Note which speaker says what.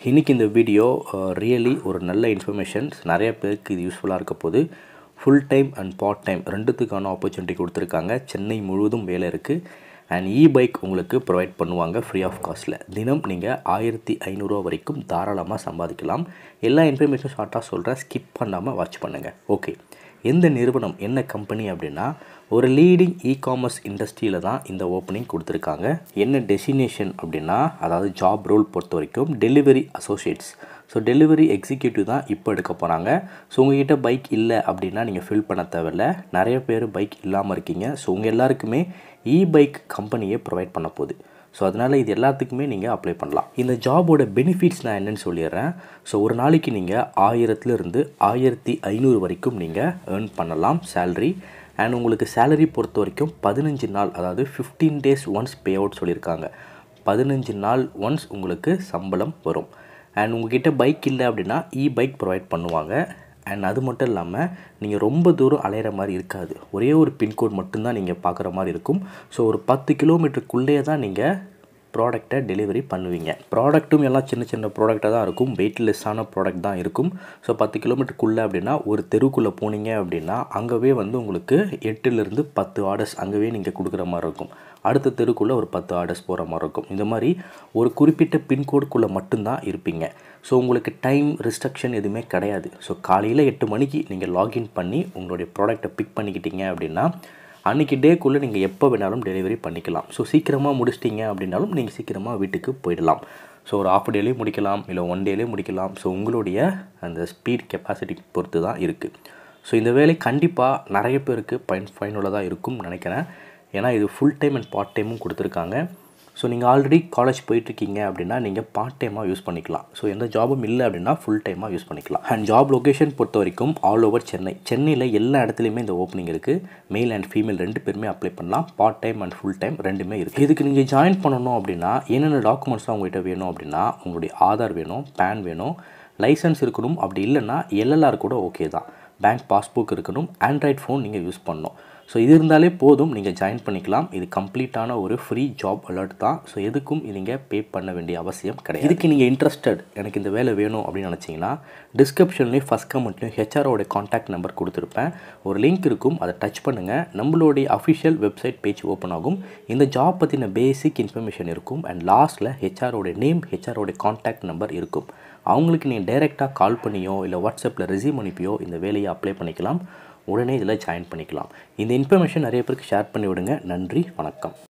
Speaker 1: இன்றைக்கி இந்த video really ஒரு நல்ல இன்ஃபர்மேஷன்ஸ் நிறைய பேருக்கு இது யூஸ்ஃபுல்லாக இருக்க போது full time and part time ரெண்டுத்துக்கான ஆப்பர்ச்சுனிட்டி கொடுத்துருக்காங்க சென்னை முழுவதும் வேலை இருக்குது அண்ட் இ பைக் உங்களுக்கு ப்ரொவைட் பண்ணுவாங்க ஃப்ரீ ஆஃப் காஸ்ட்டில் தினம் நீங்கள் ஆயிரத்தி ஐநூறுரூவா வரைக்கும் தாராளமாக சம்பாதிக்கலாம் எல்லா இன்ஃபர்மேஷனும் ஷார்ட்டாக சொல்கிறேன் ஸ்கிப் பண்ணாமல் வாட்ச் பண்ணுங்கள் ஓகே எந்த நிறுவனம் என்ன கம்பெனி அப்படின்னா ஒரு லீடிங் இ காமர்ஸ் இண்டஸ்ட்ரியில் தான் இந்த ஓப்பனிங் கொடுத்துருக்காங்க என்ன டெசினேஷன் அப்படின்னா அதாவது ஜாப் ரோல் பொறுத்த வரைக்கும் delivery associates so delivery executive தான் இப்போ எடுக்க போகிறாங்க ஸோ உங்ககிட்ட பைக் இல்லை அப்படின்னா நீங்கள் ஃபில் பண்ண தேவையில்ல நிறைய பேர் பைக் இல்லாமல் இருக்கீங்க ஸோ உங்கள் எல்லாருக்குமே இ பைக் கம்பெனியே ப்ரொவைட் பண்ண போகுது ஸோ அதனால் இது எல்லாத்துக்குமே நீங்கள் அப்ளை பண்ணலாம் இந்த ஜாபோட பெனிஃபிட்ஸ் நான் என்னென்னு சொல்லிடுறேன் ஸோ ஒரு நாளைக்கு நீங்கள் ஆயிரத்துலேருந்து ஆயிரத்தி ஐநூறு வரைக்கும் நீங்கள் ஏர்ன் பண்ணலாம் சேல்ரி அண்ட் உங்களுக்கு சேலரி பொறுத்த வரைக்கும் பதினஞ்சு நாள் அதாவது fifteen days once pay out சொல்லியிருக்காங்க பதினஞ்சு நாள் ஒன்ஸ் உங்களுக்கு சம்பளம் வரும் அண்ட் உங்ககிட்ட பைக் இல்லை அப்படின்னா இ பைக் ப்ரொவைட் பண்ணுவாங்க அண்ட் அது மட்டும் இல்லாமல் நீங்கள் ரொம்ப தூரம் அலையிற மாதிரி இருக்காது ஒரே ஒரு பின்கோட் மட்டும்தான் நீங்கள் பார்க்குற மாதிரி இருக்கும் ஸோ ஒரு பத்து கிலோமீட்டருக்குள்ளேயே தான் நீங்கள் ப்ராடக்டை டெலிவரி பண்ணுவீங்க ப்ராடக்ட்டும் எல்லாம் சின்ன சின்ன ப்ராடக்டாக தான் இருக்கும் வெயிட்லெஸ்ஸான ப்ராடக்ட் தான் இருக்கும் ஸோ பத்து கிலோமீட்டருக்குள்ளே அப்படின்னா ஒரு தெருக்குள்ளே போனீங்க அப்படின்னா அங்கேவே வந்து உங்களுக்கு எட்டுலேருந்து பத்து ஆர்டர்ஸ் அங்கேவே நீங்கள் கொடுக்குற மாதிரி இருக்கும் அடுத்த தெருக்குள்ளே ஒரு பத்து ஆர்டர்ஸ் போகிற மாதிரி இருக்கும் இந்த மாதிரி ஒரு குறிப்பிட்ட பின்கோடுக்குள்ளே மட்டும்தான் இருப்பீங்க ஸோ உங்களுக்கு டைம் ரிஸ்ட்ரிக்ஷன் எதுவுமே கிடையாது ஸோ காலையில் எட்டு மணிக்கு நீங்கள் லாகின் பண்ணி உங்களுடைய ப்ராடக்ட்டை பிக் பண்ணிக்கிட்டீங்க அப்படின்னா அன்றைக்கி டேக்குள்ளே நீங்கள் எப்போ வேணாலும் டெலிவரி பண்ணிக்கலாம் ஸோ சீக்கிரமாக முடிச்சிட்டிங்க அப்படின்னாலும் நீங்கள் சீக்கிரமாக வீட்டுக்கு போயிடலாம் ஸோ ஒரு ஆஃப் டேலேயும் முடிக்கலாம் இல்லை ஒன் டேலேயும் முடிக்கலாம் ஸோ உங்களுடைய அந்த ஸ்பீட் கெப்பாசிட்டி பொறுத்து தான் இருக்குது ஸோ இந்த வேலை கண்டிப்பாக நிறைய பேருக்கு பயன் பயனுள்ளதாக இருக்கும்னு நினைக்கிறேன் ஏன்னா இது ஃபுல் டைம் அண்ட் பார்ட் டைமும் கொடுத்துருக்காங்க ஸோ நீங்கள் ஆல்ரெடி காலேஜ் போயிட்டுருக்கீங்க அப்படின்னா நீங்கள் பார்ட் டைமாக யூஸ் பண்ணிக்கலாம் ஸோ எந்த ஜாபும் இல்லை அப்படின்னா ஃபுல் டைமாக யூஸ் பண்ணிக்கலாம் அண்ட் ஜாப் லொக்கேஷன் பொறுத்த வரைக்கும் ஆல் ஓவர் சென்னை சென்னையில் எல்லா இடத்துலையுமே இந்த ஓப்பனிங் இருக்குது மேல் அண்ட் ஃபீமேல் ரெண்டு பேருமே அப்ளை பண்ணலாம் part time and full time ரெண்டுமே இருக்குது இதுக்கு நீங்கள் ஜாயின் பண்ணணும் அப்படின்னா என்னென்ன டாக்குமெண்ட்ஸ்லாம் உங்கள்கிட்ட வேணும் அப்படின்னா உங்களுடைய ஆதார் வேணும் பேன் வேணும் லைசன்ஸ் இருக்கணும் அப்படி இல்லைன்னா எல்எல்ஆர் கூட ஓகே தான் பேங்க் பாஸ்புக் இருக்கணும் ஆண்ட்ராய்ட் ஃபோன் நீங்கள் யூஸ் பண்ணணும் ஸோ இது இருந்தாலே போதும் நீங்கள் ஜாயின் பண்ணிக்கலாம் இது கம்ப்ளீட்டான ஒரு ஃப்ரீ ஜாப் அலர்ட் தான் ஸோ எதுக்கும் நீங்கள் பே பண்ண வேண்டிய அவசியம் கிடையாது இதுக்கு நீங்கள் இன்ட்ரெஸ்டட் எனக்கு இந்த வேலை வேணும் அப்படின்னு நினச்சிங்கன்னா டிஸ்கிரிப்ஷன்லேயும் ஃபஸ்ட் கமெண்ட்லையும் ஹெச்ஆரோட காண்டாக்ட் நம்பர் கொடுத்துருப்பேன் ஒரு லிங்க் இருக்கும் அதை டச் பண்ணுங்கள் நம்மளுடைய அஃபிஷியல் வெப்சைட் பேஜ் ஓப்பன் ஆகும் இந்த ஜாப் பற்றின பேசிக் இன்ஃபர்மேஷன் இருக்கும் அண்ட் லாஸ்ட்டில் ஹெச்ஆரோட நேம் ஹெச்ஆரோட காண்டாக்ட் நம்பர் இருக்கும் அவங்களுக்கு நீங்கள் டைரெக்டாக கால் பண்ணியோ இல்லை வாட்ஸ்அப்பில் ரெசியூம் அனுப்பியோ இந்த வேலையை அப்ளை பண்ணிக்கலாம் உடனே இதில் ஜாயின் பண்ணிக்கலாம் இந்த இன்ஃபர்மேஷன் நிறைய பேருக்கு ஷேர் பண்ணி விடுங்க நன்றி வணக்கம்